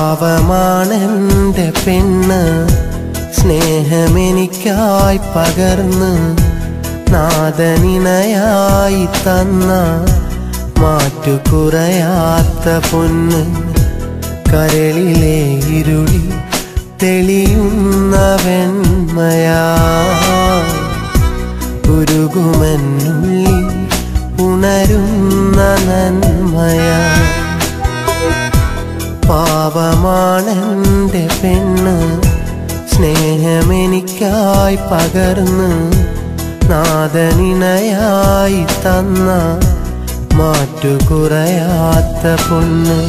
പാവമാണെൻ്റെ പെണ്ണ് സ്നേഹമെനിക്കായി പകർന്ന് നാദനിണയായി തന്ന മാറ്റുകുറയാത്ത പൊന്ന് കരളിലെ ഇരുളി തെളിയുന്ന വെണ്മയാ ഉരുകുമെന്നുള്ളിൽ ഉണരുന്ന നന്മയാ പാവമാണെൻ്റെ പെണ്ണ് സ്നേഹമെനിക്കായി പകർന്ന് നാദനിണയായി തന്ന മാറ്റുകുറയാത്ത പൊന്ന്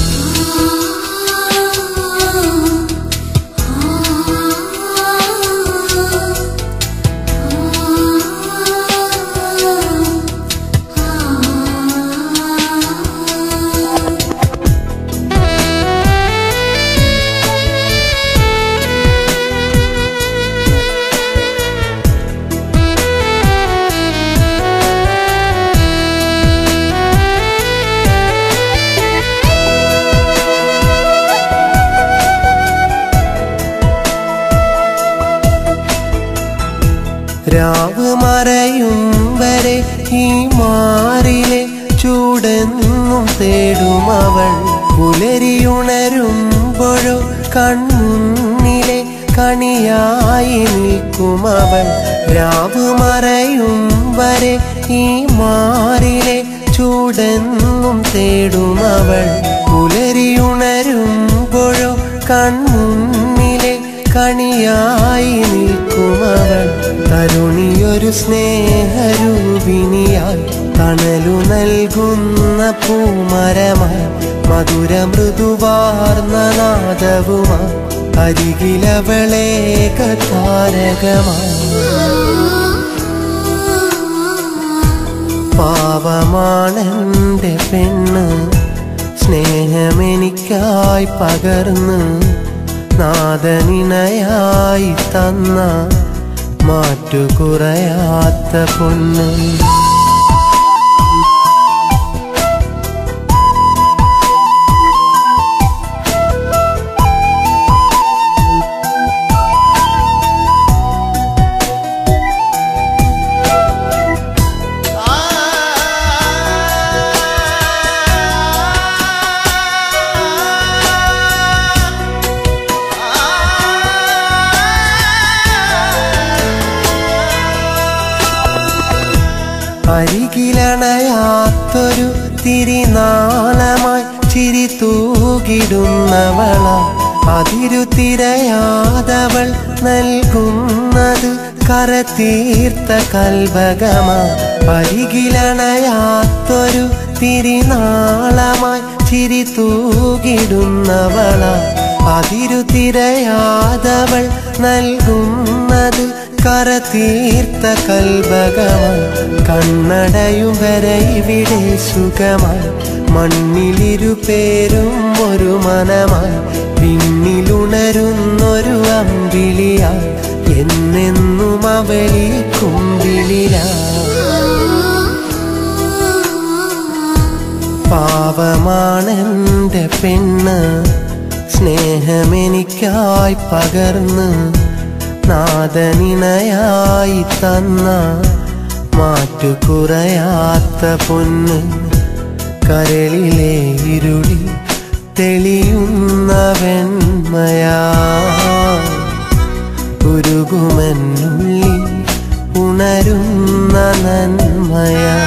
രാവ് മറയും വരെ ഈ മാറിലെ ചൂടെന്നും തേടും അവൾ പുലരിയുണരുമ്പോഴോ കൺമുന്നിലെ കണിയായി നിൽക്കും അവൾ രാവ് മറയും വരെ ഈ മാറിലെ ചൂടെന്നും തേടും അവൾ പുലരിയുണരുമ്പോഴോ കൺമുന്നിലെ കണിയായി നിൽക്കുമവൾ തരുണിയൊരു സ്നേഹരൂപിണിയായി തണലു നൽകുന്ന പൂമരമായി മധുര മൃദുവാർന്ന നാദവുമായി അരികിലവളേക താരകമായി പാവമാണെൻ്റെ പെണ്ണ് സ്നേഹമെനിക്കായി പകർന്ന് നാദനിണയായി തന്ന മാറ്റുകുറയാത്ത പൊന്ന് അരികിലണയാത്തൊരു തിരിനാളമായി ചിരി തൂകിടുന്നവള അതിരു തിരയാതവൾ നൽകുന്നത് കരതീർത്ത കൽഭകമാ അരികിലണയാത്തൊരു തിരിനാളമായി ചിരി തൂകിടുന്നവള അതിരു തിരയാതവൾ നൽകുന്നത് കരതീർത്ത കൽഭകമായി കണ്ണടയും വരെ ഇവിടെ സുഖമായി മണ്ണിലിരു പേരും ഒരു മനമായി പിന്നിലുണരുന്നൊരു അമ്പിളിയായി എന്നെന്നും അവളി കുമ്പിളിലായി പാവമാണെൻ്റെ പെണ്ണ് സ്നേഹമെനിക്കായി പകർന്ന് നാദനിണയായി തന്ന മാറ്റുകുറയാത്ത പൊന്ന് കരളിലെ ഇരുളി തെളിയുന്ന വെണ്മയാ ഉരുകുമെന്നുള്ളിൽ ഉണരുന്ന നന്മയാ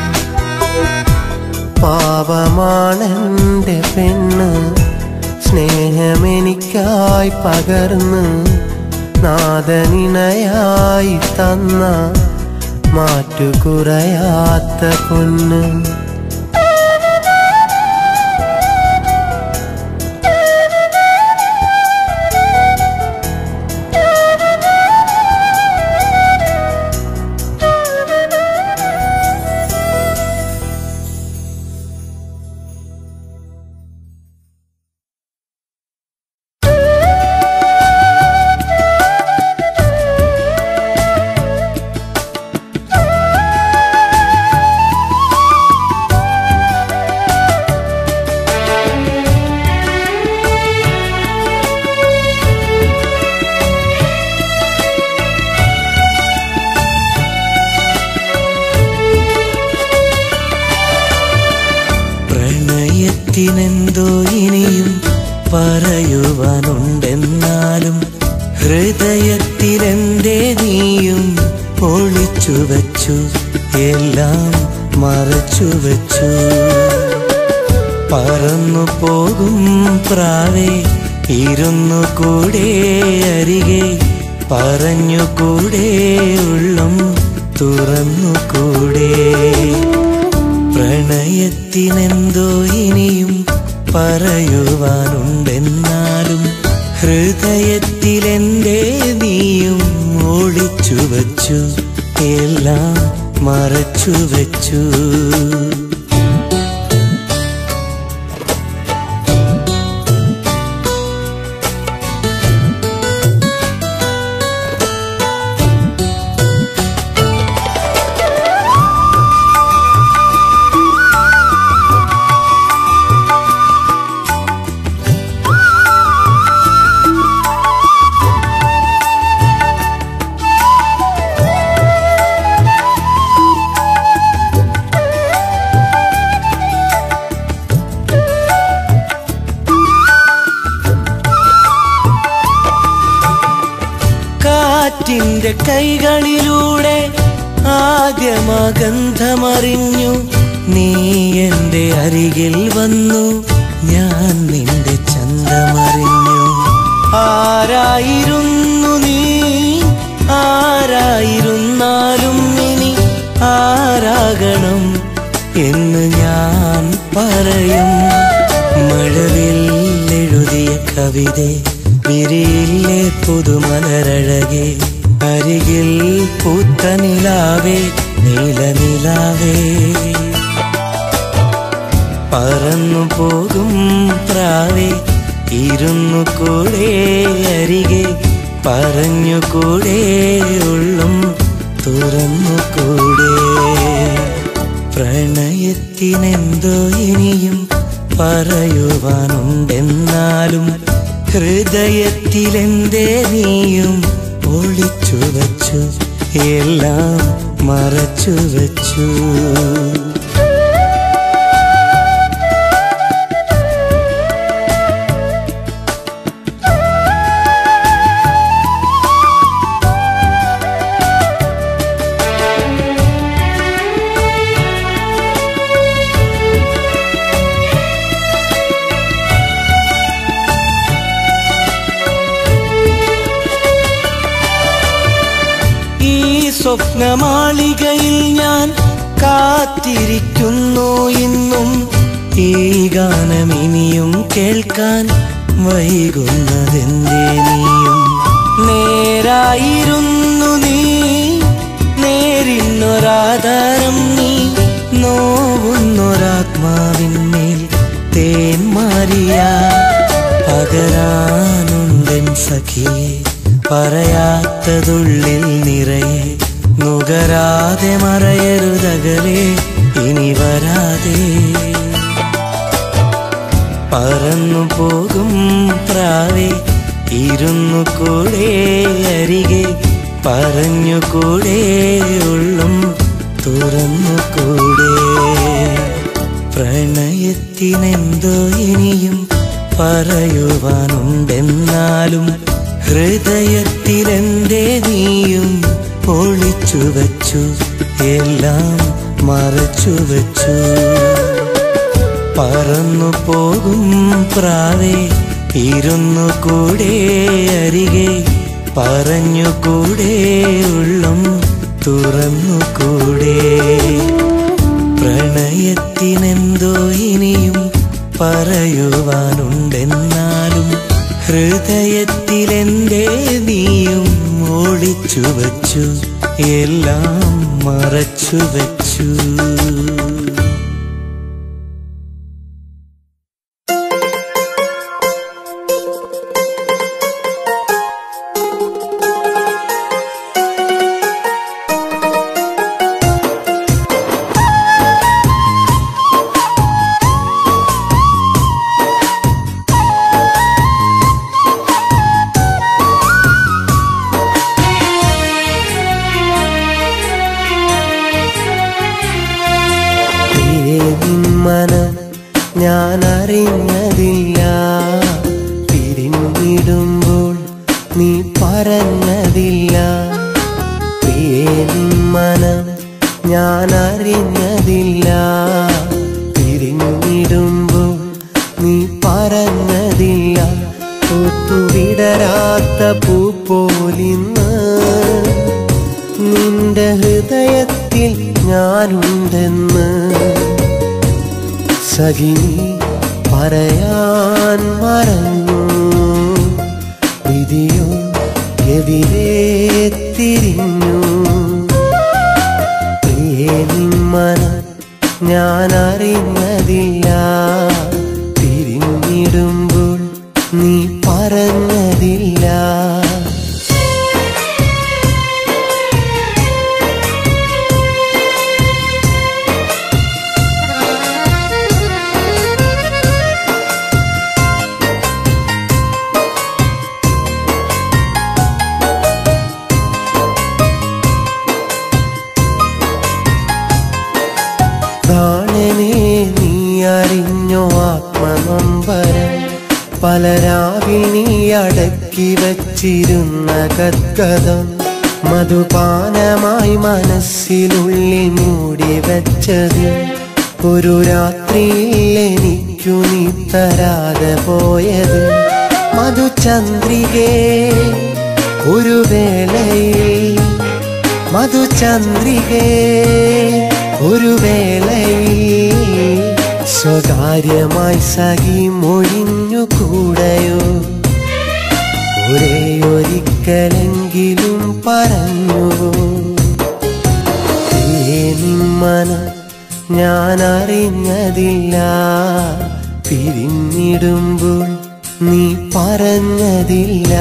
പാവമാണെൻ്റെ പെണ്ണ് സ്നേഹമെനിക്കായി പകർന്ന് നാദനിണയായി തന്ന മാറ്റുകുറയാത്ത പൊന്ന് പറയുവാനുണ്ടെന്നാലും ഹൃദയത്തിലെന്റെ നീയും ഒളിച്ചു വച്ചു എല്ലാം മറച്ചു വച്ചു പറന്നു പോകും പ്രാവേ ഇരുന്നു കൂടെ അരികെ പറഞ്ഞു കൂടെ ഉള്ളം തുറന്നു കൂടെ പ്രണയത്തിനെന്തോ ഇനിയും പറയുവാനുണ്ടെന്നാലും ഹൃദയത്തിലെന്റെ നീയും ഒളിച്ചു വച്ചു എല്ലാം മറച്ചു വച്ചു കാറ്റിന്റെ കൈകളിലൂടെ ആദ്യമഗന്ധമറിഞ്ഞു നീ എന്റെ അരികിൽ വന്നു ഞാൻ നിന്റെ ചന്തമറിഞ്ഞു ആരായിരുന്നു നീ ആരായിരുന്നാലും ഇനി ആരാകണം എന്ന് ഞാൻ പറയും മഴവിൽ എഴുതിയ കവിത വിരിയിലെ പുതുമലരഴകെ അരികിൽ പൂത്ത നിലാവേ നീലനിലാവേ പറന്നു പോകും പ്രാവേ ഇരുന്നു കൂടെ അരികെ പറഞ്ഞു കൂടെ ഉള്ളും തുറന്നു കൂടെ പ്രണയത്തിനെന്തോ ഇനിയും പറയുവാനുണ്ടെന്നാലും ഹൃദയത്തിലെന്തേ നീയും ഒളിച്ചു വച്ചു എല്ലാം മറച്ചു വച്ചു ഈ സ്വപ്നമാളികയിൽ ഞാൻ കാത്തിരിക്കുന്നു ഇന്നും ഈ ഗാനം ഇനിയും കേൾക്കാൻ വൈകുന്നതെന്തേ നീയും നേരായിരുന്നു നീ നേരിന്നൊരാധാരം നീ നോവുന്നൊരാത്മാവിന്മേൽ തേൻ മാറിയ പകരാനുണ്ടൻ സഖിയെ പറയാത്തതുള്ളിൽ നിറയെ നുകരാതെ മറയരുതകലെ ഇനി വരാതെ പറന്നു പോകും പ്രാവേ ഇരുന്നു കൂടെ അരികെ പറഞ്ഞു കൂടെ ഉള്ളും തുറന്നു കൂടെ പ്രണയത്തിനെന്തോ ഇനിയും പറയുവാനുണ്ടെന്നാലും ഹൃദയത്തിലെന്തേ നീയും ഒളിച്ചു വച്ചു എല്ലാം മറച്ചു വച്ചു പറന്നു പോകും പ്രാവേ ഇരുന്നു കൂടെ അരികെ പറഞ്ഞു കൂടെ ഉള്ളം തുറന്നു കൂടെ പ്രണയത്തിനെന്തോ ഇനിയും പറയുവാനുണ്ടെന്നാലും ഹൃദയത്തിലെന്തേ നീയും ഒളിച്ചു വച്ചു എല്ലാം മറച്ചു വച്ചു പൂത്തുവിടരാത്ത പൂ പോലിന്ന് നിന്റെ ഹൃദയത്തിൽ ഞാനുണ്ടെന്ന് സഖിനി പറയാൻ മറന്നു വിധിയോ എതിരെ തിരിഞ്ഞു പ്രിയേ നിമ്മനം ഞാൻ അറിഞ്ഞതില്ല തിരിഞ്ഞിടുമ്പോൾ നീ പറഞ്ഞതില്ല പ്രാണനെ നീ അറിഞ്ഞോ ആത്മനൊമ്പരം പലരാവിൽ നീ അടക്കി വച്ചിരുന്ന ഗദ്ഗതം മധുപാനമായി മനസ്സിനുള്ളിൽ മൂടി വെച്ചത് ഒരു രാത്രിയിൽ എനിക്കു നീ തരാതെ പോയത് മധുചന്ദ്രികേ ഒരു വേളയിൽ മധുചന്ദ്രികേ ഒരു വേളയിൽ സ്വകാര്യമായി സഖി മൊഴിഞ്ഞു കൂടയോ ഒരേ ഒരിക്കലെങ്കിലും പറഞ്ഞുവോ ഏ നിമ്മനം ഞാൻ അറിഞ്ഞതില്ല പിരിഞ്ഞിടുമ്പോൾ നീ പറഞ്ഞതില്ല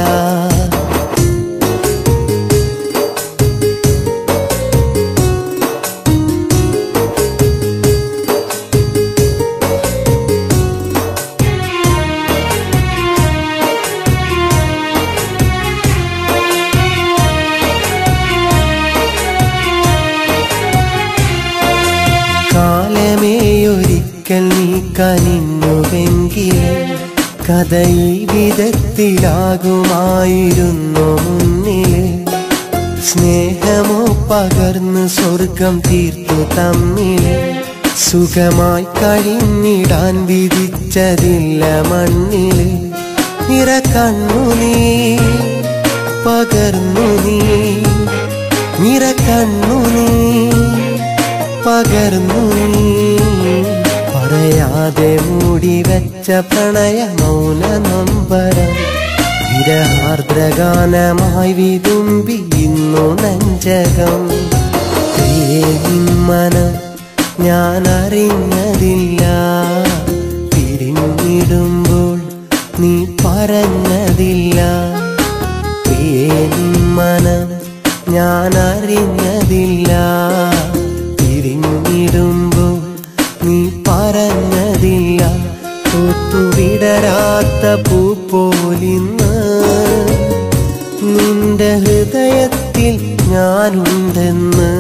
കാലമേയൊരിക്കൽ നീ കനിഞ്ഞുവെങ്കിൽ കഥ ഈ വിധത്തിലാകുമായിരുന്നു മുന്നിൽ സ്നേഹമോ പകർന്ന് സ്വർഗം തീർത്തു തമ്മിൽ സുഖമായി കഴിഞ്ഞിടാൻ വിധിച്ചതില്ല മണ്ണിൽ നിറ കണ്ണു നീ പകർന്നു നീ നിറ കണ്ണു നീ പകർന്നു നീ പറയാതെ മൂടി വെച്ച പ്രണയ മൗന നമ്പരം വിരഹാർദ്രഗാനമായി വിതുമ്പി ഇന്നു നെഞ്ചകം മനം ഞാൻ അറിഞ്ഞതില്ല പിരിഞ്ഞിടുമ്പോൾ നീ പറഞ്ഞതില്ല മനം ഞാൻ അറിഞ്ഞതില്ല പിരിഞ്ഞിടുമ്പോൾ നീ പറഞ്ഞതില്ല പൂത്തുവിടരാത്ത പൂ പോലിന്ന് നിന്റെ ഹൃദയത്തിൽ ഞാനുണ്ടെന്ന്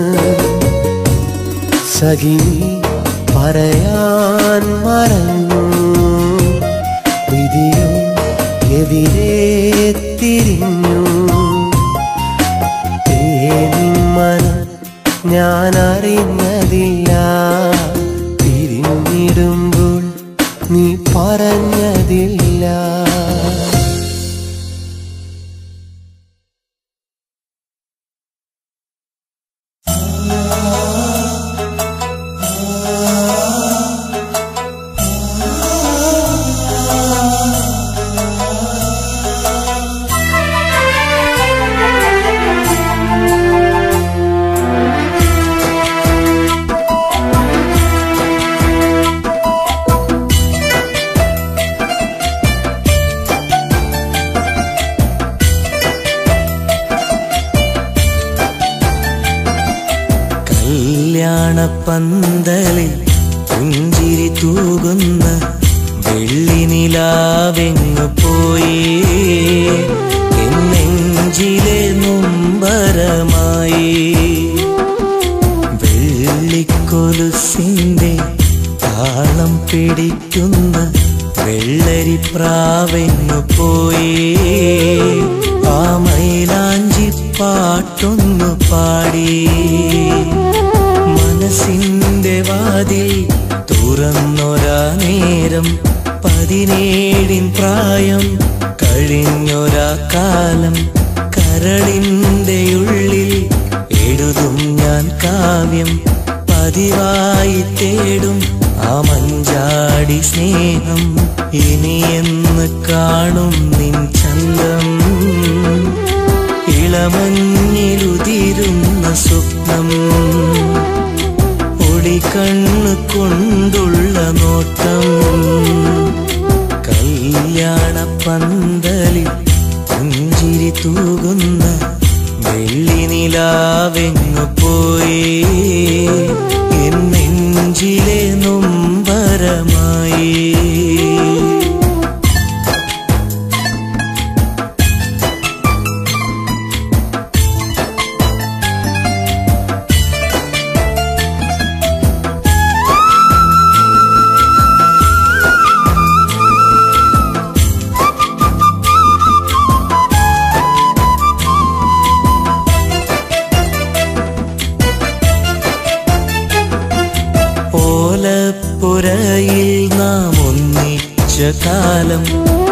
സഖിനി പറയാൻ മറന്നു വിധിയോ എതിരെ തിരിഞ്ഞു മനം ഞാൻ അറിഞ്ഞതില്ല പിരിഞ്ഞിടുമ്പോൾ നീ പറഞ്ഞതില്ല കല്യാണപ്പന്തലിൽ പുഞ്ചിരി തൂകുന്ന വെള്ളിനിലാവെങ്ങു പോയി എന്നെഞ്ചിലെ നൊമ്പരമായി വെള്ളിക്കൊലുസിന്റെ താളം പിടിക്കുന്ന വെള്ളരി പ്രാവെങ്ങു പോയി ആ മൈലാഞ്ചി പാട്ടൊന്നു പാടി മനസ്സിന്റെ വാതിൽ തുറന്നൊരാ നേരം പതിനേഴിൻ പ്രായം കഴിഞ്ഞൊരാ കാലം കരളിൻ്റെ ഉള്ളിൽ എഴുതും ഞാൻ കാവ്യം പതിവായി തേടും ആ മഞ്ചാടി സ്നേഹം ഇനി എന്ന് കാണും നിൻ ചന്തം ഇളമഞ്ഞിലുതിരുന്ന സ്വപ്നം ഒളിക്കണ്ണ് കൊണ്ടുള്ള നോട്ടം കല്യാണ പന്തലിൽ പുഞ്ചിരി തൂകുന്ന വെള്ളി നിലാവെങ്ങു പോയി എൻ നെഞ്ചിലെ നൊമ്പരമായി ഓലപ്പുരയിൽ നാം ഒന്നിച്ച കാലം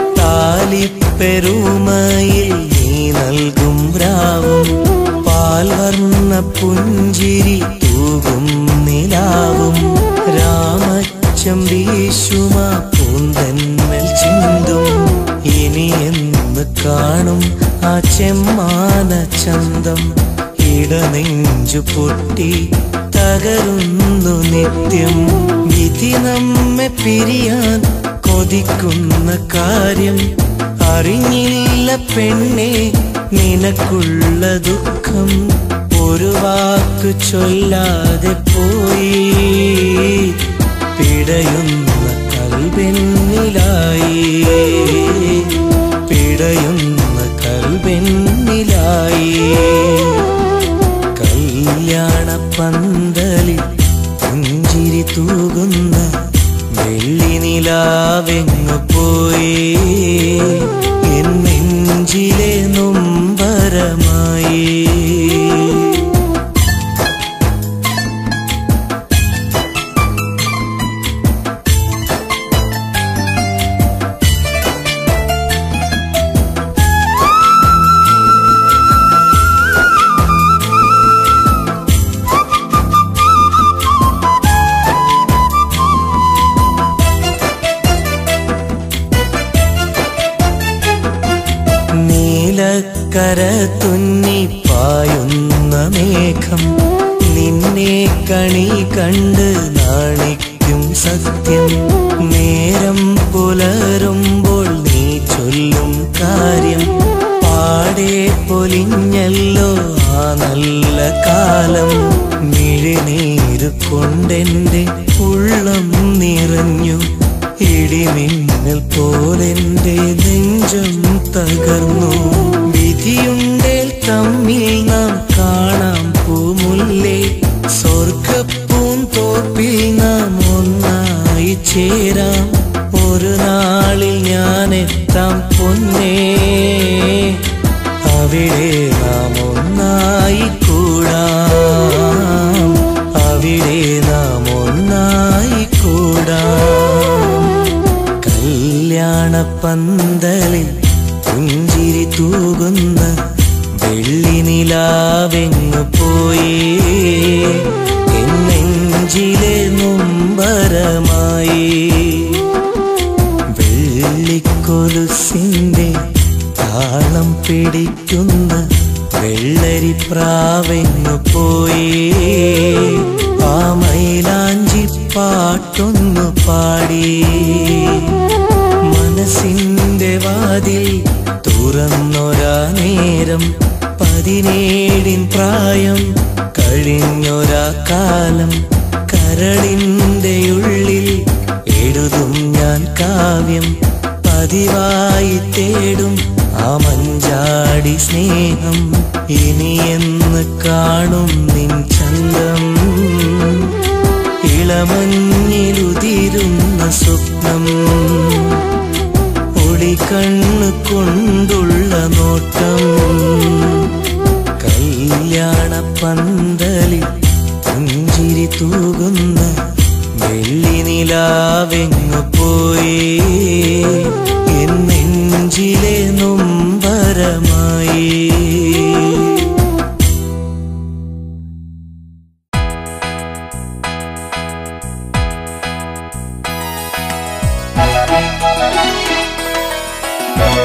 താലിപ്പെരുമയിൽ നീ നൽകും രാവും പാൽവർണ്ണ പുഞ്ചിരി തൂകും നിലാവും രാമച്ചം വീശുമ പൂന്തന്നൽ ചിന്തും ഇനി എന്ന് കാണും ആ ചെമ്മാന ചന്തം ഇടനെഞ്ചു പൊട്ടി തകരുന്നു നിത്യം വിധി നമ്മെ പിരിയാൻ കൊതിക്കുന്ന കാര്യം അറിഞ്ഞില്ല പെണ്ണെ നിനക്കുള്ള ദുഃഖം ഒരു വാക്ക് ചൊല്ലാതെ പോയി പിടയുന്ന കൽബെന്നിലായി പിടയുന്ന കൽബെന്നിലായി കല്യാണ പന്തലിൽ പുഞ്ചിരി തൂകുന്ന വെള്ളി നിലാവെങ്ങു പോയി എൻ നെഞ്ചിലെ നൊമ്പരമായി നീലക്കര തുന്നി പായുന്ന മേഘം നിന്നെ കണി കണ്ട് നാണിക്കും സത്യം നേരം പുലരുമ്പോൾ നീ ചൊല്ലും കാര്യം പാടെ പൊലിഞ്ഞല്ലോ ആ നല്ല കാലം മിഴിനീര് കൊണ്ടെന്റെ ഉള്ളം നിറഞ്ഞു ഇടിമിന്നൽ പോലെന്റെ നെഞ്ചം തകർന്നു വിധിയുണ്ടേൽ തമ്മിൽ നാം കാണാം പൂമുല്ലേ സ്വർഗപ്പൂൻ തോപ്പിൽ നാം ഒന്നായി ചേരാം ഒരു നാളിൽ ഞാൻ എത്താം പൊന്നേ അവിടെ നാം ഒന്നായി കൂടാം അവിടെ നാം ഒന്നായി കൂടാം കല്യാണ പന്തലിൽ പുഞ്ചിരി തൂകുന്ന വെള്ളി നിലാവെങ്ങു പോയി എൻ നെഞ്ചിലെ നൊമ്പരമായി വെള്ളിക്കൊലുസിന്റെ താളം പിടിക്കുന്ന വെള്ളരി പ്രാവെങ്ങു പോയി ആ മൈലാഞ്ചി പാട്ടൊന്നു പാടി മനസ്സിന്റെ വാതിൽ തുറന്നൊരാ നേരം പതിനേഴിൻ പ്രായം കഴിഞ്ഞൊരാ കാലം കരളിന്റെ ഉള്ളിൽ എഴുതും ഞാൻ കാവ്യം പതിവായി തേടും ആ മഞ്ചാടി സ്നേഹം ഇനി എന്ന് കാണും നിൻ ചന്തം ഇളമഞ്ഞിലുതിരുന്ന സ്വപ്നം ഒളിക്കണ്ണ് കൊണ്ടുള്ള നോട്ടം കല്യാണ പന്തലിൽ പുഞ്ചിരി തൂകുന്ന വെള്ളി നിലാവെങ്ങു പോയി എൻ നെഞ്ചിലെ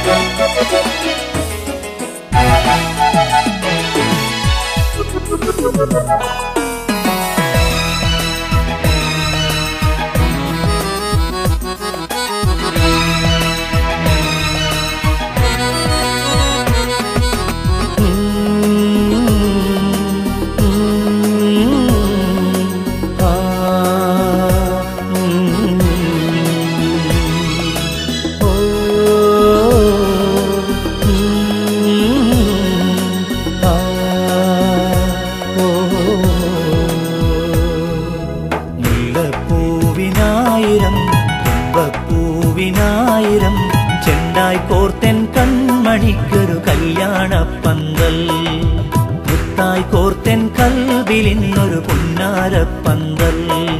മുല്ലപ്പൂവിനായിരം തുമ്പപ്പൂവിനായിരം ചെണ്ടായി കോർത്തൻ കൺമണിക്കൊരു കല്യാണപ്പന്തൽ മുത്തായി കോർത്തൻ കൽവിലിന്നൊരു പുന്നാരപ്പന്തൽ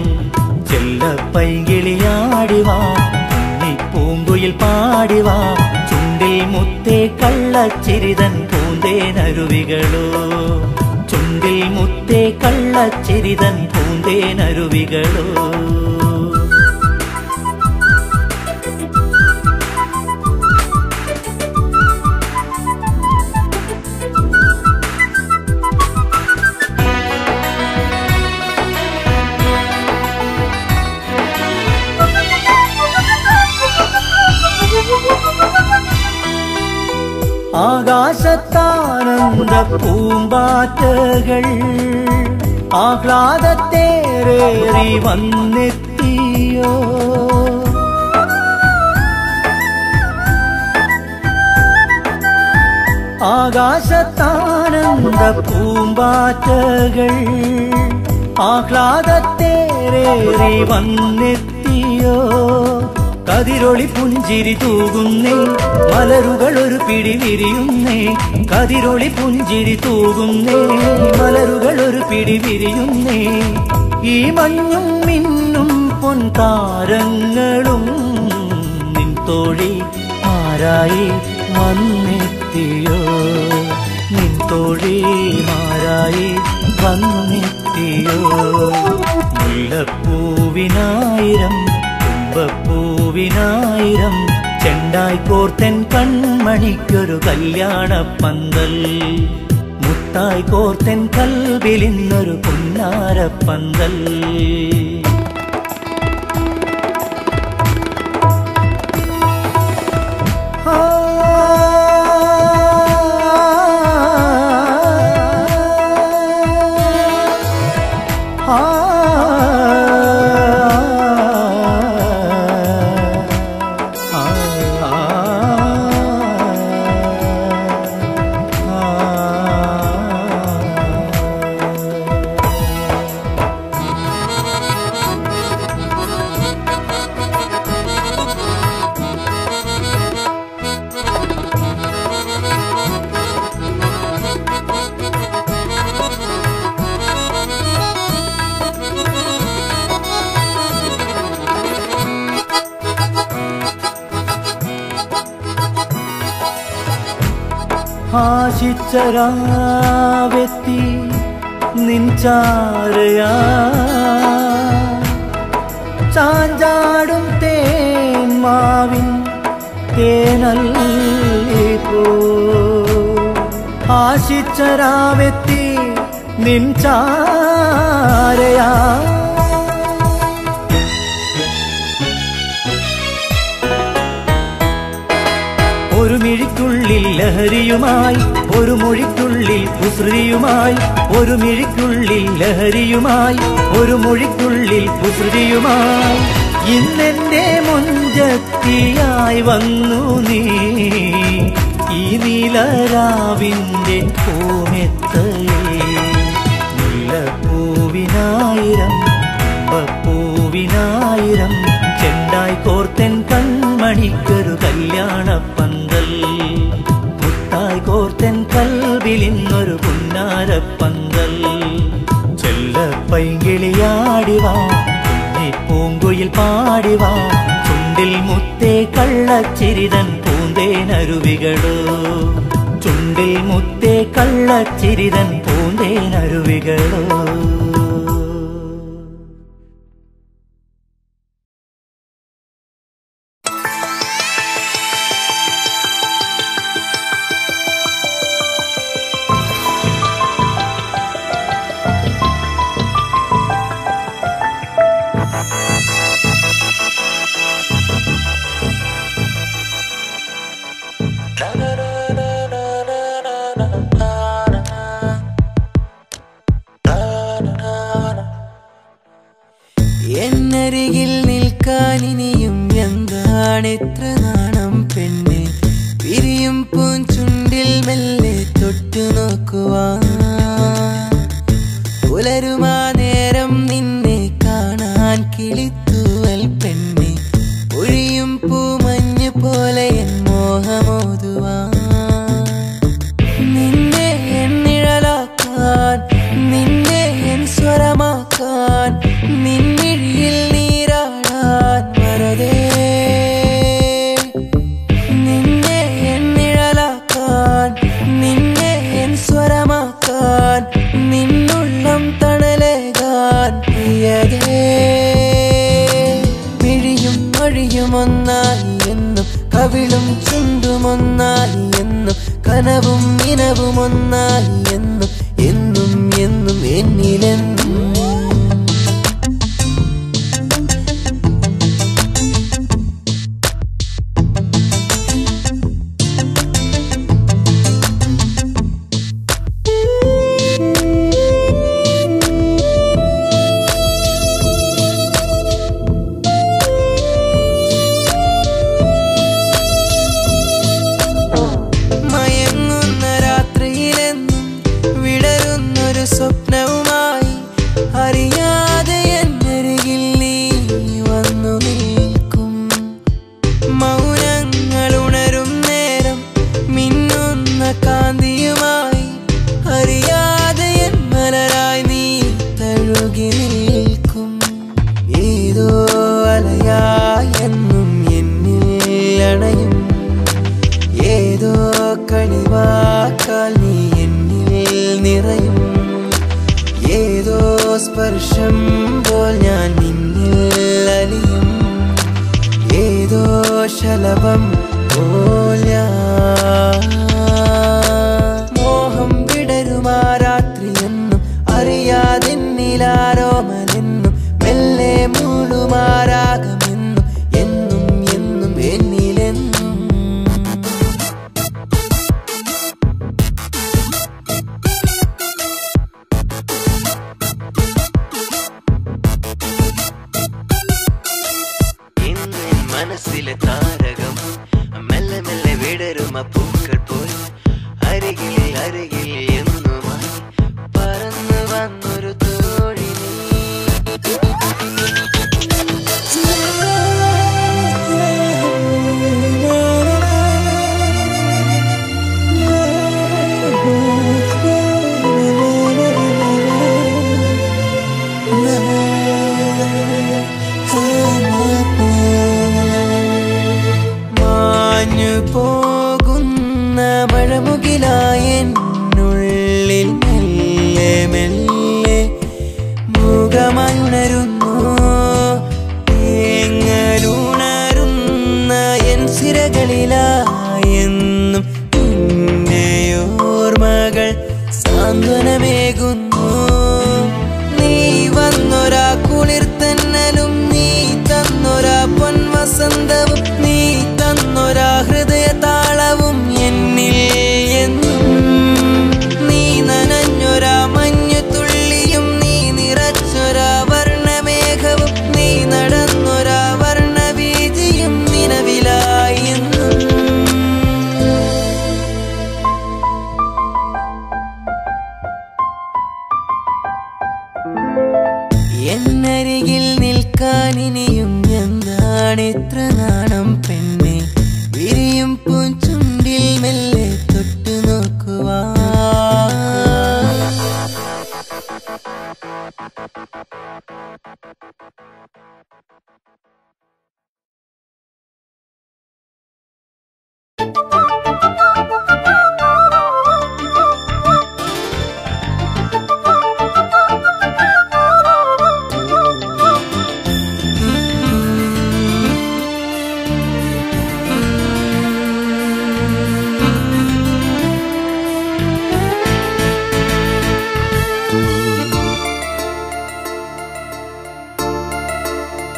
ചെല്ലപ്പൈകിളിയാടിവാ പൂങ്കുയിൽ പാടിവാ ചുണ്ടിൽ മുത്തേ കള്ളച്ചിരിതൻ പൂന്തേനരുവികളോ ചുണ്ടിൽ മുത്തേ കള്ളച്ചിരിതൻ പൂന്തേനരുവികളോ ആകാശത്താനന്ദ പൂമ്പാറ്റകൾ ആഹ്ലാദത്തേറേറി വന്നെത്തിയോ ആകാശത്താനന്ദ പൂമ്പാറ്റകൾ ആഹ്ലാദത്തേറേറി വന്നെത്തിയോ കതിരൊളി പുഞ്ചിരി തൂകുന്നേ മലരുകൾ ഒരു പിടി വിരിയുന്നേ കതിരൊളി പുഞ്ചിരി തൂകുന്നേ മലരുകൾ ഒരു പിടി വിരിയുന്നേ ഈ മഞ്ഞും മിന്നും പൊൻതാരങ്ങളും നിൻ തോഴി മാരായി വന്നെത്തിയോ നിൻ തോഴി മാരായി വന്നെത്തിയോ മുല്ലപ്പൂവിനായിരം തുമ്പപ്പൂവിനായിരം ചെണ്ടായി കോർത്തൻ കൺമണിക്കൊരു കല്യാണപ്പന്തൽ മുത്തായി കോർത്തൻ കൽവിലിന്നൊരു പുന്നാരപ്പന്തൽ ആശിച്ചരാവെത്തി നിൻചാരയാ ചാഞ്ചാടും തേന്മാവിൻ തേനല്ലോ ആശിച്ചരാവെത്തി നിൻചാരയാ ഒരു മിഴിക്കുള്ളിൽ ലഹരിയുമായി ഒരു മൊഴിക്കുള്ളിൽ കുസൃതിയുമായി ഒരു മിഴിക്കുള്ളിൽ ലഹരിയുമായി ഒരു മൊഴിക്കുള്ളിൽ കുസൃതിയുമായി ഇന്നെന്റെ മുഞ്ചത്തിയായി വന്നു നീ ഈ നീലരാവിന്റെ പൂമെത്തയിൽ മുല്ലപ്പൂവിനായിരം പൂവിനായിരം ചെണ്ടായി കോർത്തൻ കൺമണിക്കൊരു കല്യാണപ്പന്തൽ മുത്തായി കോർത്തൻ കൽവിലിന്നൊരു പുന്നാരപ്പന്തൽ ചെല്ലപ്പൈകിളിയാടിവാ നീ പൂങ്കുയിൽ പാടിവാ ചുണ്ടിൽ മുത്തേ കള്ളച്ചിരിതൻ പൂന്തേനരുവികളോ ചുണ്ടിൽ മുത്തേ കള്ളച്ചിരിതൻ പൂന്തേനരുവികളോ എന്നരികിൽ നിൽക്കാൻ ഇനിയും എന്താണ് എത്ര നാണം പെണ്ണെ പിരിയും പൂഞ്ചുണ്ടിൽ മെല്ലെ തൊട്ടു നോക്കുവാൻ പുലരുമാ നേരം നിന്നെ കാണാൻ കിളിത്തൂവൽ പെണ്ണെ ഒഴിയും പൂമഞ്ഞ് പോലെ എൻ മോഹമോതുവാൻ നിന്നെ എന്നിഴലാക്കാൻ നിന്നെ എൻ സ്വരമാക്കാൻ നിന്നിഴിയിൽ നീരാടാൻ വരതേ നിന്നെ എന്നിഴലാക്കാൻ നിന്നെ എൻ സ്വരമാക്കാൻ നിന്നുള്ളം തണലേകാൻ പ്രിയതേ മിഴിയും മൊഴിയും ഒന്നായി എന്നും കവിളും ചുണ്ടുമൊന്നായി എന്നും കനവും ഇനവും ഒന്നായി എന്നും എന്നും എന്നും എന്നിലെന്നും മയങ്ങുന്ന രാത്രിയിലെന്നും വിടരുന്നൊരു സ്വപ്നവുമായി അറിയാതെ എന്നരികിൽ നീ വന്നു നിൽക്കും മൗനങ്ങൾ ഉണരും നേരം മിന്നുന്ന കാന്തിയുമായി അറിയാതെ എൻ മലരായി നീ തഴുകി നിൽക്കും ഏതോ അലയായി എന്നും എന്നിൽ അണയും ഏതോ കളിവാക്കാൽ നീ എന്നിൽ നിറയും ഏതോ സ്പർശം പോൽ ഞാൻ നിന്നിൽ അലിയും ഏതോ ശലഭം പോൽ ഞാൻ മോഹം വിടരുമാ രാത്രിയെന്നും അറിയാതെന്നിലാരോമലെന്നും മെല്ലെ മൂടുമാരാകമെന്നും എന്നും എന്നും എന്നിലെന്നും ഇന്ന് മനസ്സിലെ താരകം മെല്ലെ മെല്ലെ വിടരുമ പൂക്കൾ പോൽ അരികിൽ അരികിൽ എന്നുമായി പറന്നു വന്നൊരു തോഴി മാഞ്ഞു പോകുന്ന മഴമുകിലായെന്നുള്ളിൽ മെല്ലെ മെല്ലെ മുഖമായി ഉണരുന്നു തേങ്ങലുണരുന്ന എൻ സിരകളിലായെന്നും നിന്റെ ഓർമ്മകൾ സാന്ത്വനമേകുന്നു നീ വന്നൊരാ കുളിർ തന്നലും നീ തന്നൊരാ പൊൻവസന്തവും നീ തന്നൊരാ ഹൃദയ താളവും എന്നിൽ എന്നും നീ നനഞ്ഞൊരാ മഞ്ഞു തുള്ളിയും നീ നിറച്ചൊരാ വർണ്ണമേഘവും നീ നടന്നൊരാ വർണ്ണബീജിയും നിലവിലായി എന്നും എന്നരികിൽ നിൽക്കാൻ ഇനിയും എന്താണ് എത്ര നാണം പെണ്ണെ വിരിയും പൂഞ്ചുണ്ടിൽ മെല്ലെ തൊട്ടു നോക്കുവാ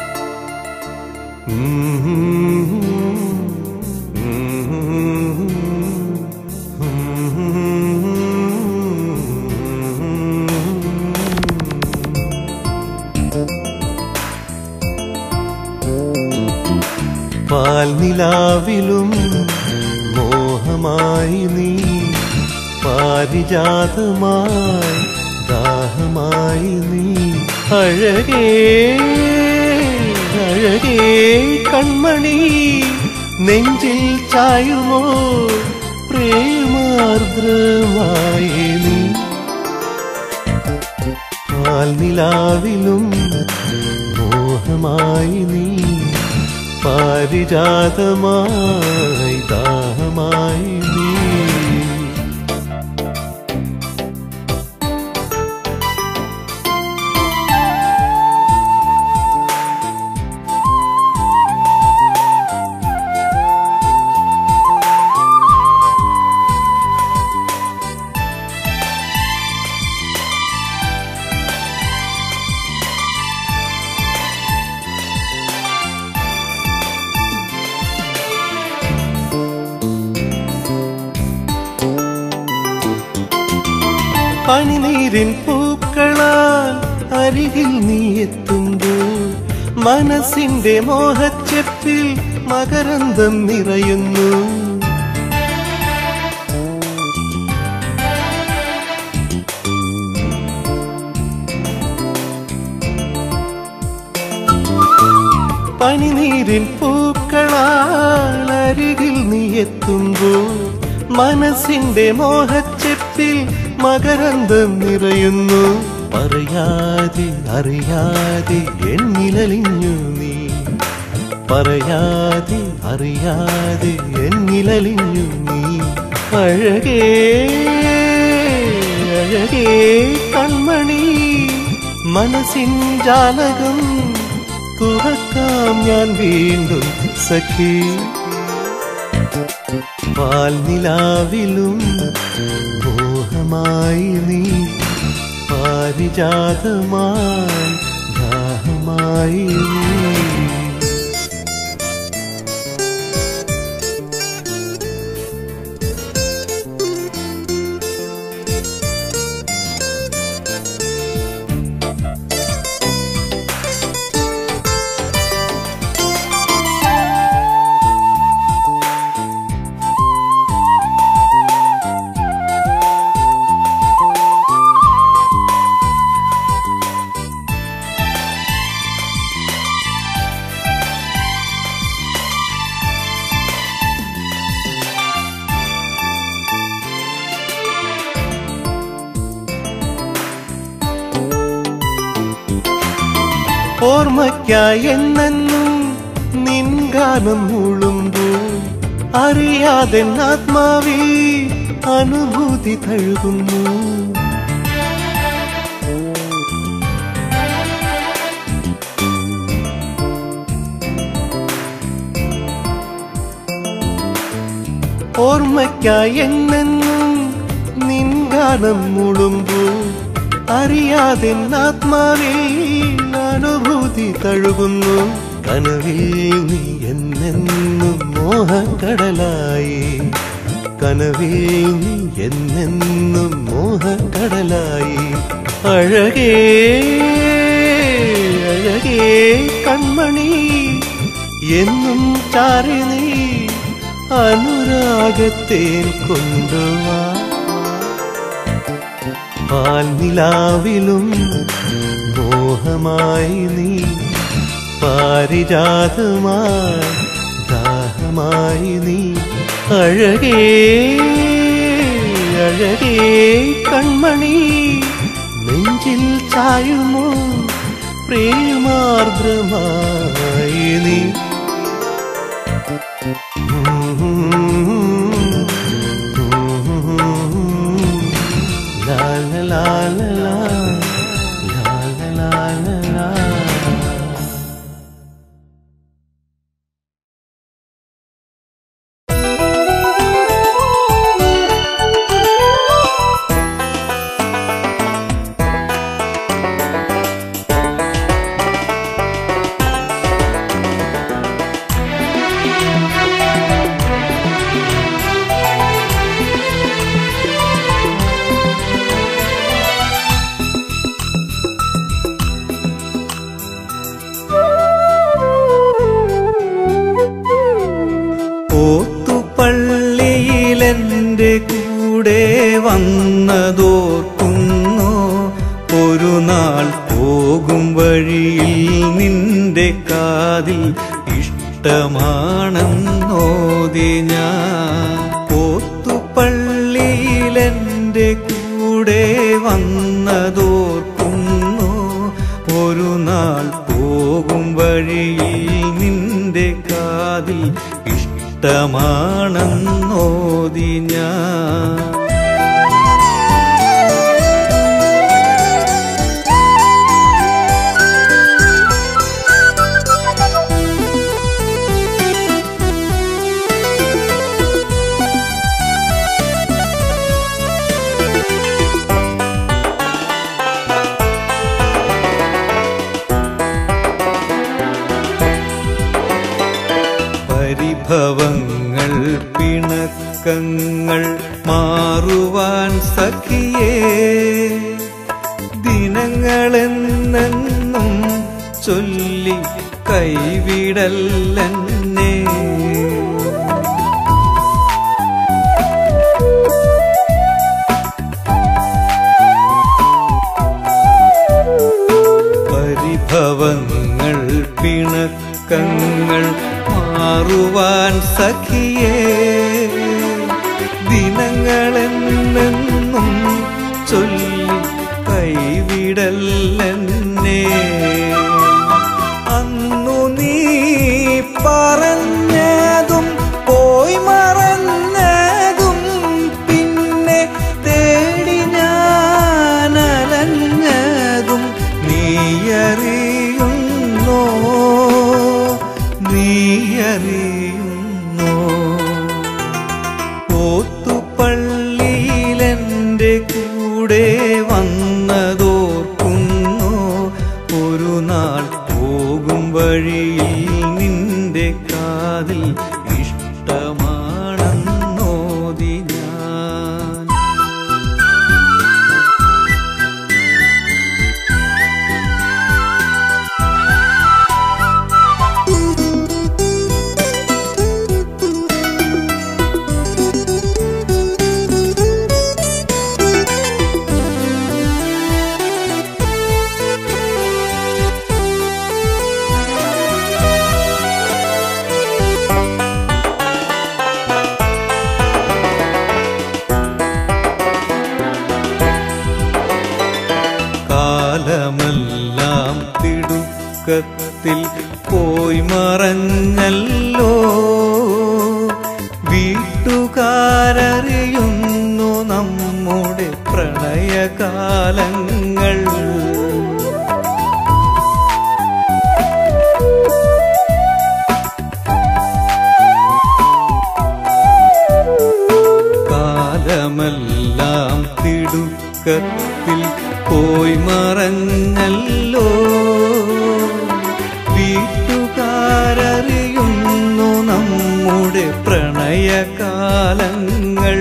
Mm-hmm. പാൽനിലാവിലും മോഹമായി നീ പാരിജാതമായി ദാഹമായി നീ അഴകേ അഴകേ കൺമണി നെഞ്ചിൽ ചായുമോ പ്രേമാർദ്രമായി നീ പാൽനിലാവിലും മോഹമായി നീ പാരിജാതമായി ദാഹമായി നീ പനിനീരിൻ പൂക്കളാൽ അരികിൽ നീ എത്തുമ്പോൾ മനസ്സിന്റെ മോഹച്ചെപ്പിൽ മകരന്തം നിറയുന്നു പനിനീരിൻ പൂക്കളാൽ അരികിൽ നീ എത്തുമ്പോൾ മനസ്സിന്റെ മോഹച്ചെപ്പിൽ മകരന്തം നിറയുന്നു പറയാതെ അറിയാതെ എന്നിലലിഞ്ഞു നീ പറയാതെ അറിയാതെ എന്നിലലിഞ്ഞു നീ അഴകേ അഴകേ കൺമണി മനസ്സിൻ ജാലകം തുറക്കാം ഞാൻ വീണ്ടും സഖി പാൽനിലാവിലും മോഹമായി നീ പാരിജാതമായി ദാഹമായി നീ ഓർമ്മയ്ക്കായി എന്നെന്നും നിൻ ഗാനം മുളുമ്പോൾ അറിയാതെ ആത്മാവിൽ അനുഭൂതി തഴുകുന്നു ഓർമ്മയ്ക്കായി എന്നെന്നും നിൻ ഗാനം മുളുമ്പോൾ അറിയാതെ ആത്മാവിൽ അനുഭൂതി തഴുകുന്നു കനവിൽ നീ എന്നെന്നും മോഹക്കടലായി കനവിൽ നീ എന്നെന്നും മോഹക്കടലായി അഴകേ അഴകേ കൺമണി എന്നും ചാരി നീ അനുരാഗത്തേൻ കൊണ്ടുവാ പാൽനിലാവിലും മോഹമായി നീ പാരിജാതമായി ദാഹമായി നീ അഴകേ അഴകേ കൺമണി നെഞ്ചിൽ ചായുമോ പ്രേമാർദ്രമായി നീ La la la la la La la la la la ും എൻ്റെ കൂടെ വന്നതോർക്കുന്നു ഒരു നാൾ പോകും വഴിയിൽ നിന്റെ കാതിൽ ഇഷ്ടമാണെന്നോതി ഞാൻ പോത്തുപള്ളിയിൽ എൻ്റെ കൂടെ വന്നതോർക്കുന്നു ഒരു നാൾ പോകും വഴിയിൽ നിന്റെ കാതിൽ ഇഷ്ടമാണെന്നോതി ഞാൻ പരിഭവങ്ങൾ പിണക്കങ്ങൾ മാറുവാൻ സഖിയേ ദിനങ്ങളെന്നെന്നും ചൊല്ലി കൈവിടല്ലെന്നേ പരിഭവങ്ങൾ പിണക്കങ്ങൾ മാറുവാൻ സഖിയേ ദിനങ്ങളെന്നെന്നും ചൊല്ലി കൈവിടല്ലെന്നേ അന്നു നീ പറഞ്ഞതും പോയി മറന്നതും പിന്നെ തേടി ഞാൻ അലഞ്ഞതും നീയറിയുന്നോ നീയറിയുന്നോ പോത്തുപള്ളിയിലെൻ്റെ കൂടെ വന്നതോർക്കുന്നു ഒരു നാൾ പോകും വഴിയിൽ നിന്റെ കാതിൽ ഇഷ്ടമാണെന്നോതി ഞാൻ കാലമെല്ലാം തിടുക്കത്തിൽ പോയി മറഞ്ഞല്ലോ വീട്ടുകാരറിയുന്നു നമ്മുടെ പ്രണയകാലങ്ങൾ കാലമെല്ലാം തിടുക്കത്തിൽ പോയി മറഞ്ഞല്ലോ വീട്ടുകാരറിയുന്നു നമ്മുടെ പ്രണയകാലങ്ങൾ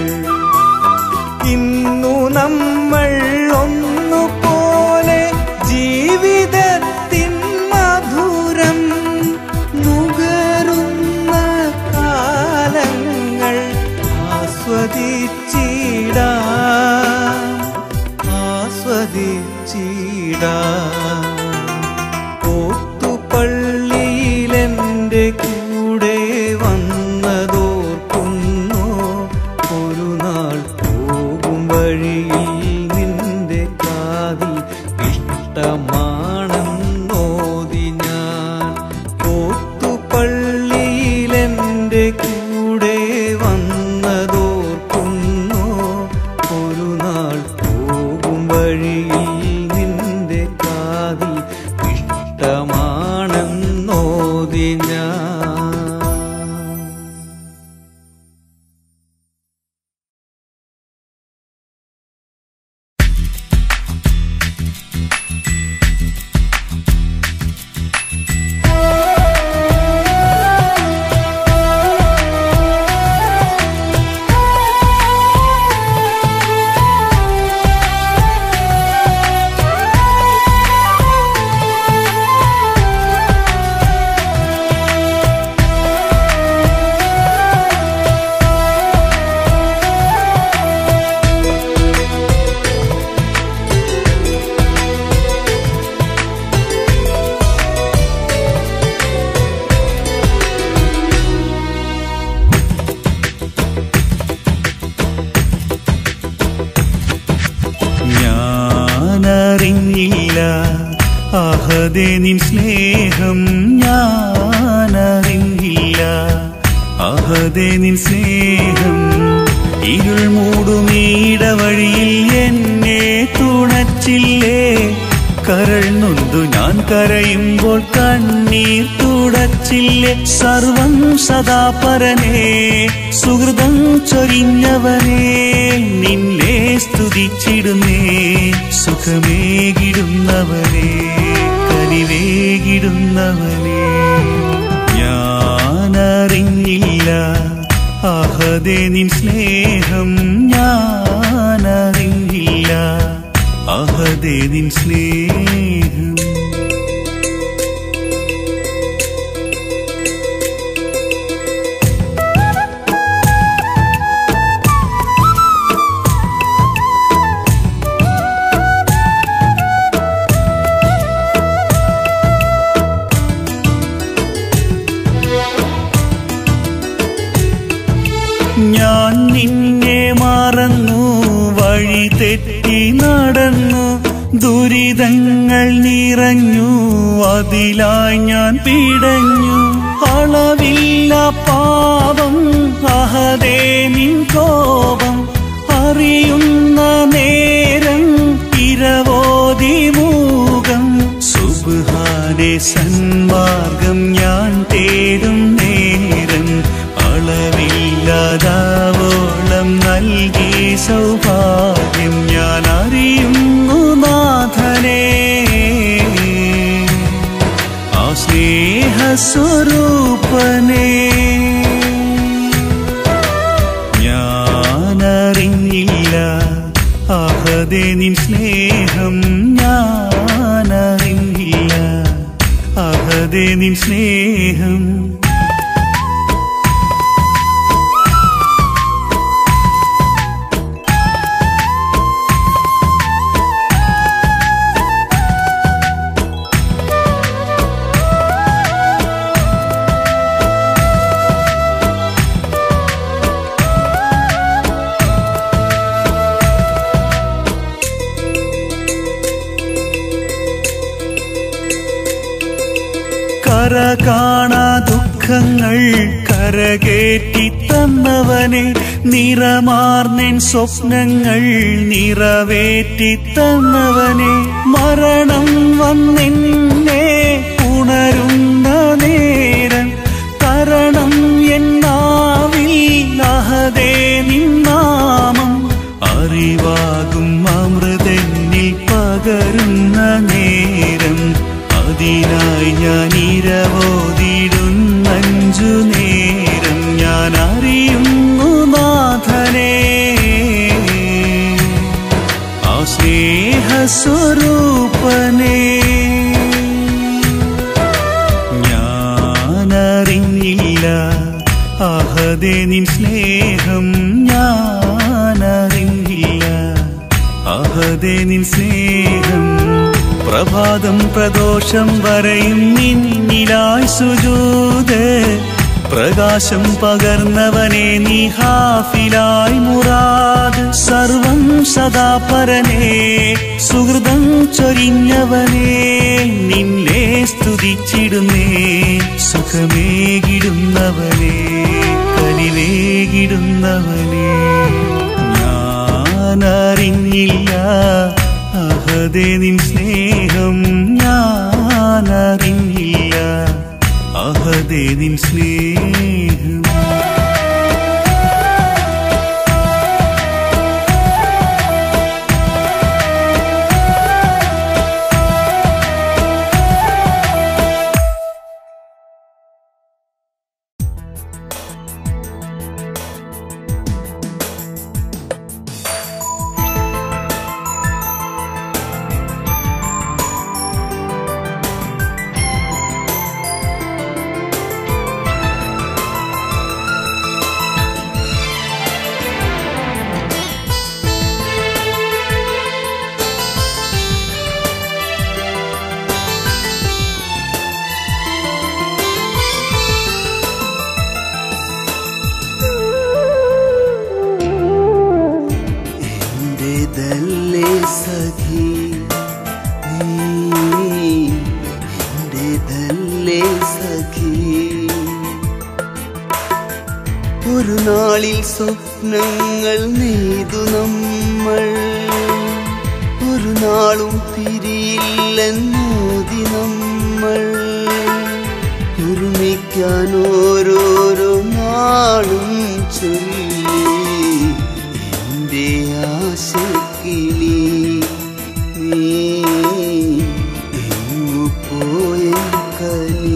ഇന്നു നമ്മൾ ഒന്നുപോലെ ജീവിതത്തിൻ മധുരം നുകരുന്ന കാലങ്ങൾ ആസ്വദിച്ചിടാം ആസ്വദിച്ചിടാം പോത്തുപള്ളിയിലെൻ്റെ കൂടെ വന്നതോർക്കുന്നു ഒരു അഹദേ നിൻ സ്നേഹം ഞാനറിഞ്ഞില്ല അഹദേ നിൻ സ്നേഹം ഇരുൾ മൂടുമീട വഴിയിൽ എന്നെ തുണച്ചില്ലേ കരൾ നൊന്തു ഞാൻ കരയുമ്പോൾ കണ്ണീർ തുടച്ചില്ലേ സർവം സദാ പരനേ സുഹൃതം ചൊരിഞ്ഞവനേ നിന്നെ സ്തുതിച്ചിടുന്നേ സുഖമേകിടുന്നവനേ കനിവേകിടുന്നവനേ ഞാനറിഞ്ഞില്ല അഹദേ നിൻ സ്നേഹം ഞാനറിഞ്ഞില്ല അഹദേ നിൻ സ്നേഹം ഞാൻ നിന്നെ മറന്നു വഴി തെറ്റി നടന്നു ദുരിതങ്ങൾ നിറഞ്ഞു അതിലായി ഞാൻ പിടഞ്ഞു അളവില്ല പാപം അഹദേ നിൻ കോപം അറിയുന്ന നേരം ഇരവോതി മൂകം സുബാനെ സന്മാർഗം ഞാൻ തേടും നേരം അളവില്ലാതാവോളം നൽകി സൗഭാഗ്യം ഞാൻ അറിയുന്നു നാഥനെ ആ സ്നേഹസ്വരൂപനേ ഞാനറിഞ്ഞില്ല അഹദേ നിൻ സ്നേഹം ഞാനറിഞ്ഞില്ല അഹദേ നിൻ സ്നേഹം കര കാണാ ദുഃഖങ്ങൾ കരകേറ്റി തന്നവനെ നിറമാർന്നെൻ സ്വപ്നങ്ങൾ നിറവേറ്റി തന്നവനെ മരണം വന്നെന്നെ ഉണരുന്ന നേരം തരണം എന്നാവിൽ അഹദേ നിന്നാമം അറിവാകും അമൃതന്നിൽ പകരുന്ന നേരം അതിനായി ഞാൻ ഇരവോതിടുന്നഞ്ചു നേരം ഞാൻ അറിയുന്നു നാഥനെ ആ സ്നേഹസ്വരൂപനേ ഞാനറിഞ്ഞില്ല അഹദേ നിൻ സ്നേഹം ഞാനറിഞ്ഞില്ല അഹദേ നിൻ സ്നേഹം പ്രഭാതം പ്രദോഷം വരെയും നിന്നിലായി സുജൂത് പ്രകാശം പകർന്നവനെ നീ ഹാഫിലായി മുറാദ് സർവം സദാ പരനേ സുഹൃതം ചൊരിഞ്ഞവനേ നിന്നെ സ്തുതിച്ചിടുന്നേ സുഖമേകിടുന്നവനേ കനിവേകിടുന്നവനേ ഞാനറിഞ്ഞില്ല അഹദേ നിൻ സ്നേഹം ഞാനറിഞ്ഞില്ല അഹദേ നിൻ സ്നേഹം നാളിൽ സ്വപ്നങ്ങൾ നെയ്തു നമ്മൾ ഒരു നാളും പിരിയില്ലെന്നോതി നമ്മൾ ഒരുമിക്കാൻ ഓരോരോ നാളും ചൊല്ലി എൻ്റെ ആശക്കിളി നീ എങ്ങു പോയ കനീ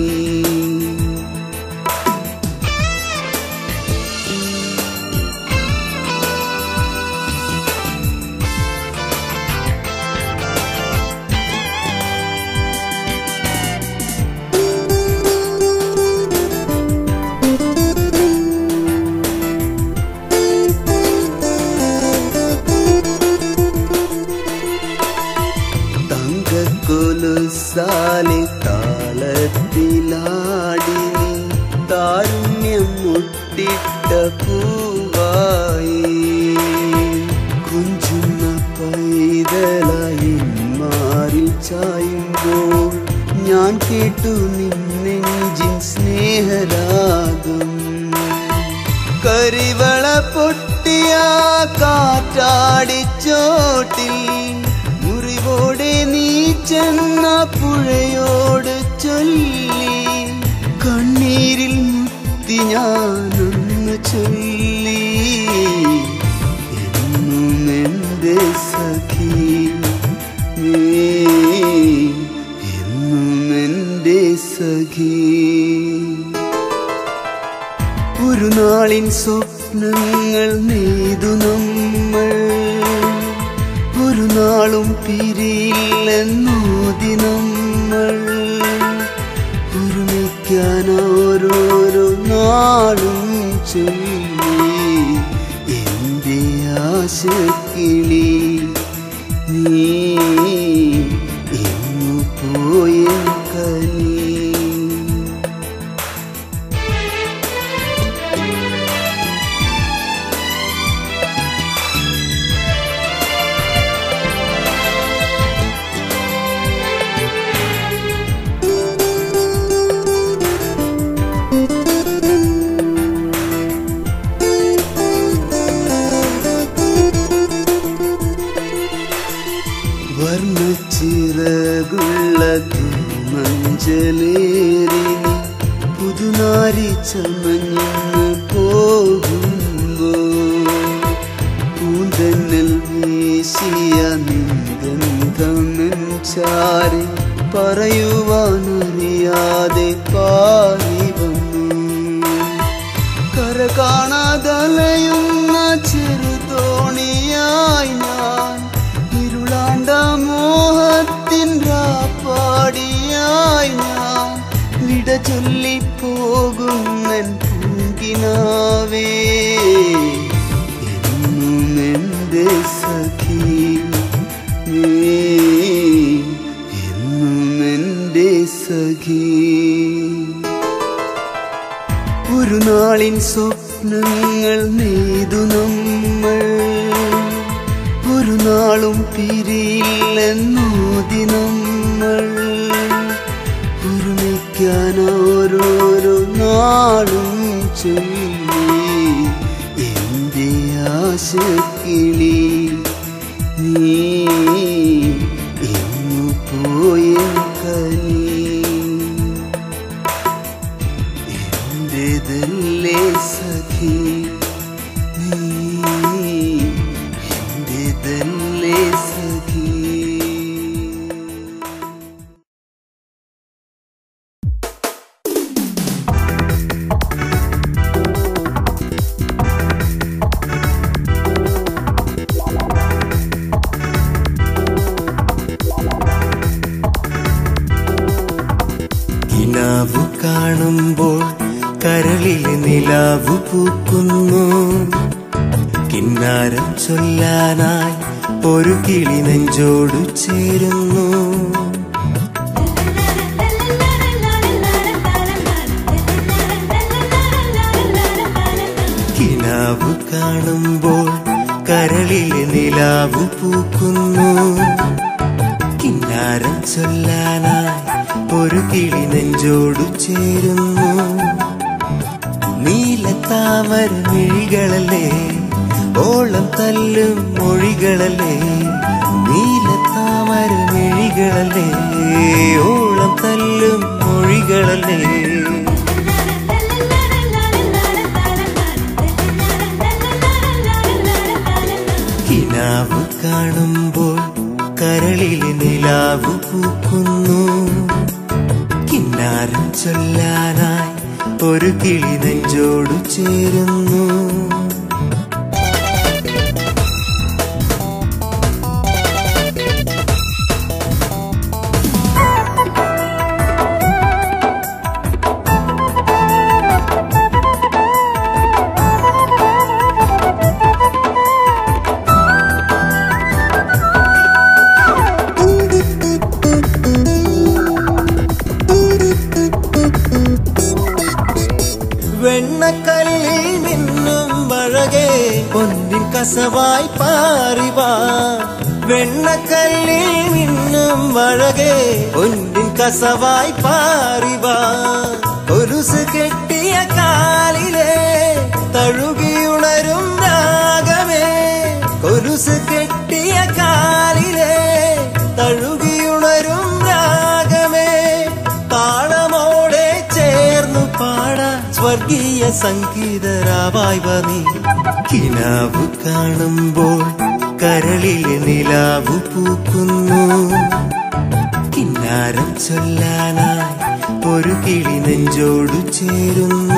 തങ്കക്കൊലുസാലെ താളത്തിലാടി നീ താരുണ്യം മുട്ടിട്ട പൂവായി കുഞ്ചുന്ന പൈതലായി മാറിൽ ചായുമ്പോൾ ഞാൻ കേട്ടു നിന്നെഞ്ചിൻ സ്നേഹരാഗം കരിവള പൊട്ടിയ കാറ്റാടിച്ചോട്ടിൽ മുറിവോടെ നീ ചെന്ന പുഴയോട് ചൊല്ലി കണ്ണീരിൽ മുത്തി ഞാനൊന്ന് ചൊല്ലി എന്നും എൻ്റെ സഖി നീ എന്നും എൻ്റെ സഖി ഒരു നാളിൻ സ്വപ്നങ്ങൾ നെയ്തു നമ്മൾ ഒരു നാളും പിരിയില്ലെന്നോതി നമ്മൾ ഒരുമിക്കാൻ ഓരോരോ നാളും ചൊല്ലി എൻ്റെ ആശക്കിളി നീ എങ്ങു പോയ കനീ വർണ്ണച്ചിറകുള്ള മഞ്ചലേറി പുതുനാരി ചമഞ്ഞു പോകുമ്പോ പൂന്തന്നൽ വീശിയ നിഗന്ധമൻ ചാരി പറയുവാനറിയാതെ പാറി വന്നു കര കാണാതലയുന്ന ചെറുതോണിയായി ഞാൻ ഇരുളാണ്ട മോഹത്തിൻ രാപ്പാടിയായി ഞാൻ വിട ചൊല്ലിപ്പോകുന്നൻ പൂങ്കിനാവേ എന്നും എൻ്റെ സഖി നീ എന്നും എൻ്റെ സഖി ഒരു നാളിൻ സ്വപ്നങ്ങൾ നെയ്തു നമ്മൾ ഒരു നാളും പിരിയില്ലെന്നോതി നമ്മൾ ഒരുമിക്കാൻ ഓരോരോ നാളും ചൊല്ലി എൻ്റെ ആശക്കിളി നീ എങ്ങു പോയ കനീ എന്റേതല്ലേ സഖി നീ എന്റേതല്ലേ സഖി കിനാവു കാണുമ്പോൾ കരളിൽ നിലാവു പൂക്കുന്നു കിന്നാരം ചൊല്ലാനായി ഒരു കിളി നെഞ്ചോടു ചേരുന്നു കിനാവു കാണുമ്പോൾ കരളിൽ നിലാവു പൂക്കുന്നു കിന്നാരം ചൊല്ലാനായി ഒരു കിളി നെഞ്ചോടു ചേരുന്നു നീല നീലത്താമര മിഴികളല്ലേ ഓളം തല്ലും മൊഴികളല്ലേ നീലത്താമര മിഴികളല്ലേ ഓളം തല്ലും മൊഴികളല്ലേ കിനാവ് കാണുമ്പോൾ കരളിൽ നിലാവ് പൂക്കുന്നു കിന്നാരം ചൊല്ലാനായി ഒരു കിളി നെഞ്ചോടു ചേരുന്നു വെണ്ണക്കല്ലിൽ നിന്നും അഴകേ പൊന്നിൻ കസവായി പാറിവാ വെണ്ണക്കല്ലിൽ നിന്നും അഴകേ പൊന്നിൻ കസവായി പാറിവാ കൊലുസ് കെട്ടിയ കാലിലെ തഴുകിയുണരും രാഗമേ കൊലുസ് കെട്ടിയ കാലിലെ തഴുകിയുണരും രാഗമേ താളമോടെ ചേർന്നു പാടാൻ സ്വർഗീയ സംഗീതരാവായി വനി കിനാവ് കാണുമ്പോൾ കരളിലെ നിലാവ് പൂക്കുന്നു കിന്നാരം ചൊല്ലാനായി ഒരു കിളി നെഞ്ചോടു ചേരുന്നു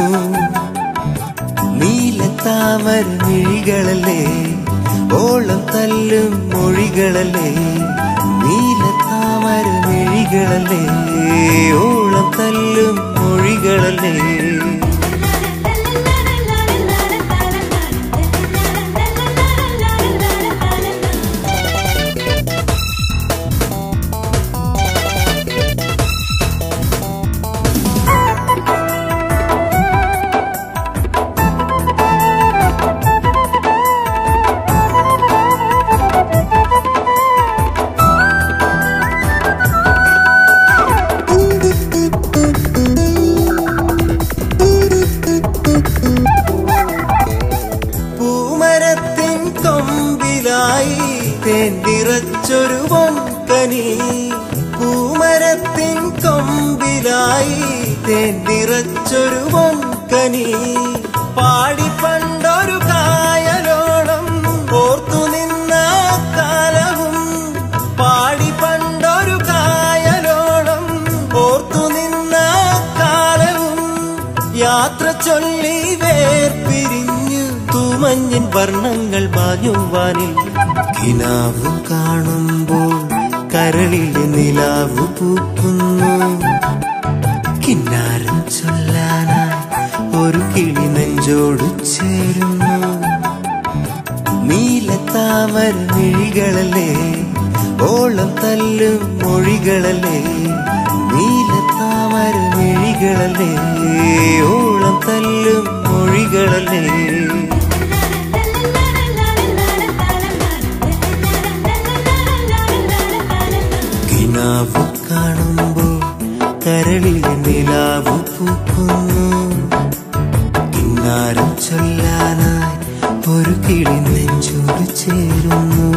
നീലത്താമര മിഴികളല്ലേ ഓളം തല്ലും മൊഴികളല്ലേ നീലത്താമര മിഴികളല്ലേ ഓളം തല്ലും മൊഴികളല്ലേ പൂമരത്തിൻ കൊമ്പിലായി തേന്തിറച്ചൊരു പൊൻകനി പൂമരത്തിൻ കൊമ്പിലായി തേന്തിറച്ചൊരു പൊൻകനി പാടി പണ്ടൊരു കായലോളം ഓർത്തു നിന്ന കാലവും പാടി പണ്ടൊരു കായലോളം ഓർത്തു നിന്ന കാലവും യാത്ര ചൊല്ലി വേർപിരിഞ്ഞു തൂമഞ്ഞിൻ വർണ്ണങ്ങൾ മാഞ്ഞുവാനിൽ കിനാവ് കാണുമ്പോൾ കരളിൽ നിലാവ് പൂക്കുന്നു കിന്നാരം ചൊല്ലാനായി ഒരു കിളി നെഞ്ചോടു ചേരുന്നു നീലത്താമര മിഴികളല്ലേ ഓളം തല്ലും മൊഴികളല്ലേ നീലത്താമര മിഴികളല്ലേ ഓളം തല്ലും മൊഴികളല്ലേ കിനാവ് കാണുമ്പോൾ കരളിൽ നിലാവ് പൂക്കുന്നു കിന്നാരം ചൊല്ലാനായി ഒരു കിളി നെഞ്ചോട് ചേരുന്നു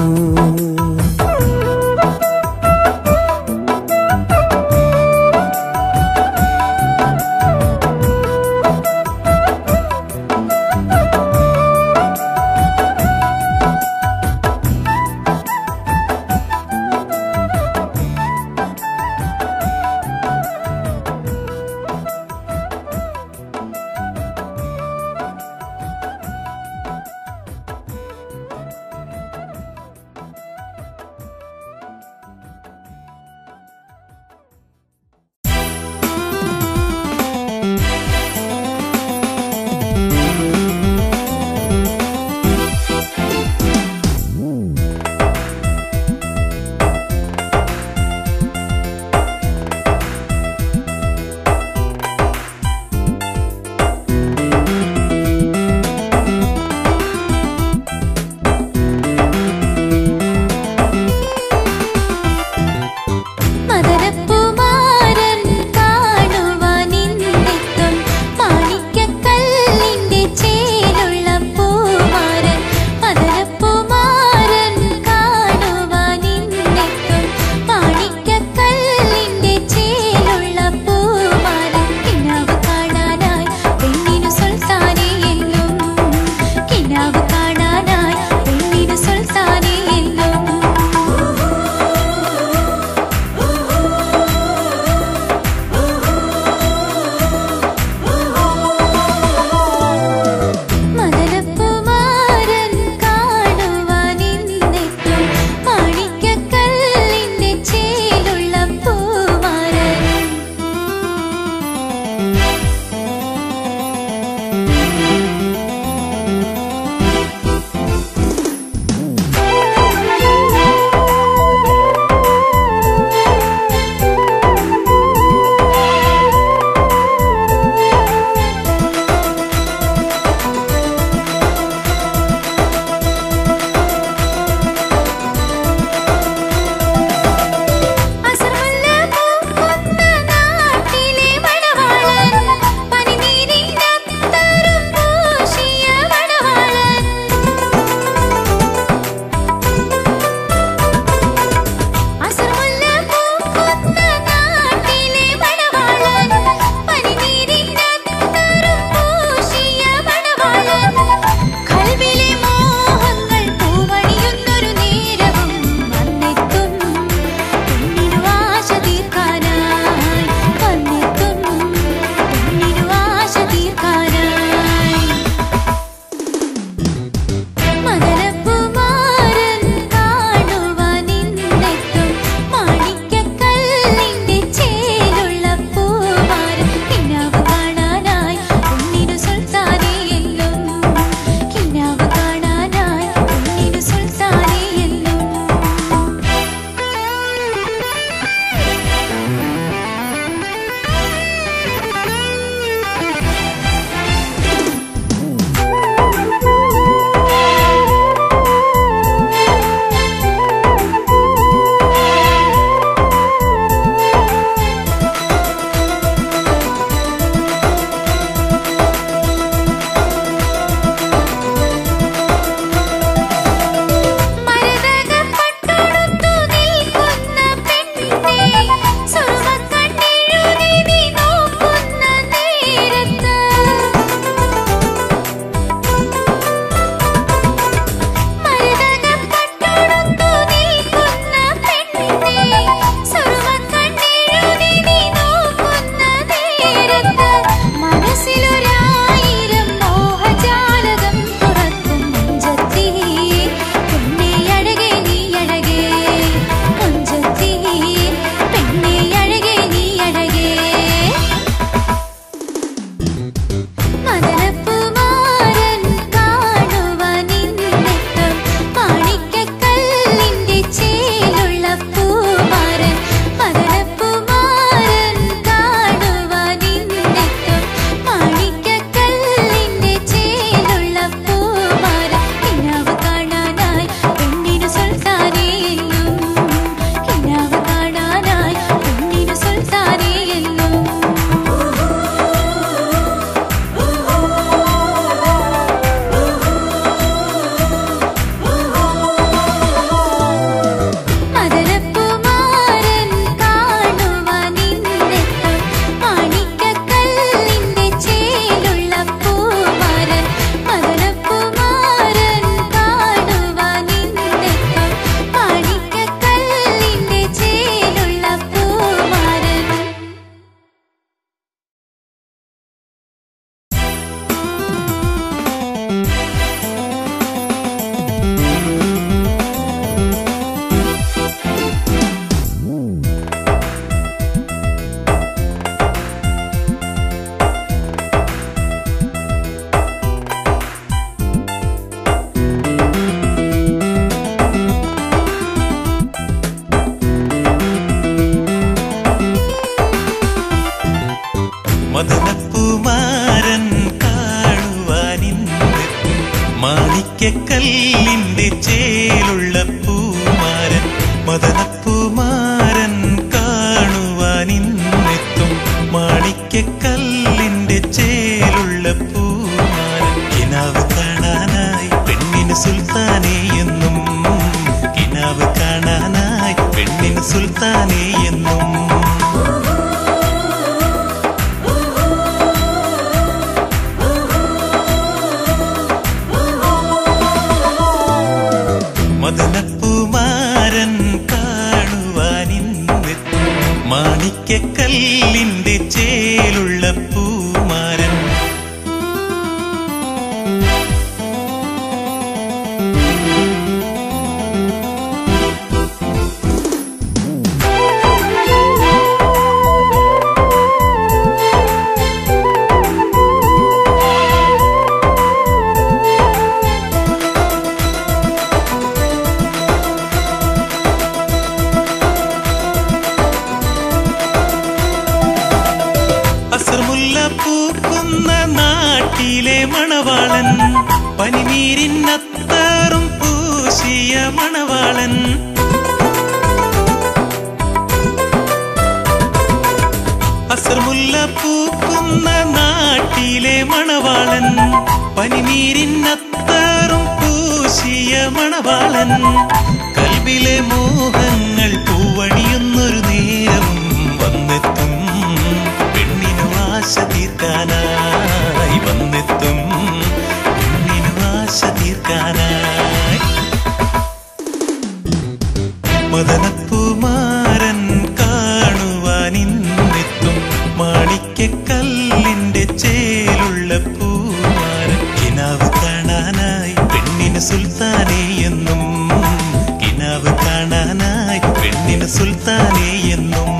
കല്ലിന്റെ ചേലുള്ള പൂമാരൻ മദനപ്പൂമാരൻ കാണുവാൻ ഇന്നെത്തും മാണിക്യക്കല്ലിന്റെ ചേലുള്ള പൂമാരൻ കിനാവ് കാണാനായി പെണ്ണിന് സുൽത്താനെ എന്നും കിനാവ് കാണാനായി പെണ്ണിന് സുൽത്താനെ എന്നും മദനപ്പൂമാരൻ കാണുവാനിന്നെത്തും മാണിക്യക്കല്ലിന്റെ ചേലുള്ള പൂമാരൻ അസർമുല്ല പൂക്കുന്ന നാട്ടിലെ മണവാളൻ പനിനീരിനത്തറും പൂശിയ മണവാളൻ അസർമുല്ല പൂക്കുന്ന നാട്ടിലെ മണവാളൻ പനിനീരിനത്തറും പൂശിയ മണവാളൻ കൽവിലെ മോഹങ്ങൾ പൂവണിയുന്നൊരു നേരം വന്നെത്തും പെണ്ണിനു ആശ തീർക്കാനായി വന്നെത്തും പെണ്ണിനു ആശ തീർക്കാനായി മദനപ്പൂമാരൻ കാണുവാൻ ഇന്നെത്തും മാണിക്യക്കല്ലിന്റെ ചേലുള്ള പൂമാരൻ കിനാവ് കാണാനായി പെണ്ണിന് സുൽത്താനെ എന്നും കിനാവ് കാണാനായി പെണ്ണിന് സുൽത്താനെ എന്നും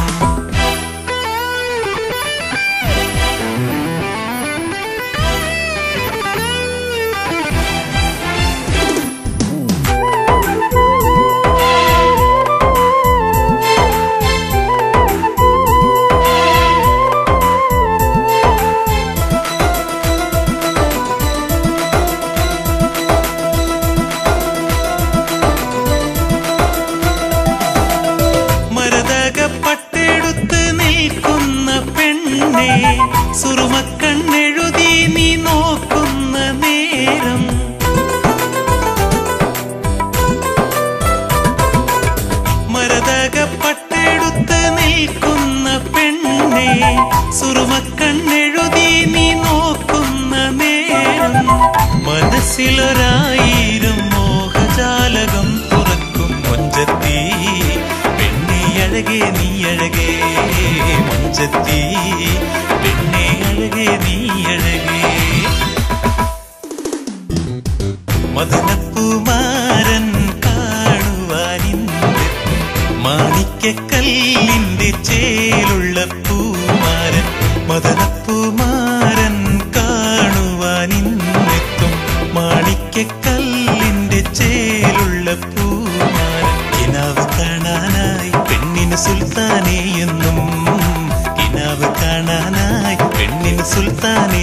മരതക പട്ടെടുത്ത് നിൽക്കുന്ന പെണ്ണെ സുറുമക്കണ്ണെഴുതി നീ നോക്കുന്ന നേരം മരതക പട്ടെടുത്ത് നിൽക്കുന്ന പെണ്ണെ സുറുമക്കണ്ണെഴുതി നീ നോക്കുന്ന നേരം മനസ്സിലൊരായിരം മോഹജാലകം തുറക്കും മൊഞ്ചത്തി പെണ്ണെ അഴകേ നീ അഴകേ മൊഞ്ചത്തി പെണ്ണെ അഴകേ നീ അഴകേ മദനപ്പൂമാരൻ കാണുവാനിന്നെത്തും മാണിക്യക്കല്ലിന്റെ ചേലുള്ള പൂമാരൻ മദനപ്പൂമാരൻ കാണുവാനിന്നെത്തും മാണിക്യക്കല്ലിന്റെ ചേലുള്ള പൂമാരൻ കിനാവ് കാണാനായി പെണ്ണിന് സുൽത്താനെ എന്നും കിനാവ് കാണാനായി പെണ്ണിന് സുൽത്താനെ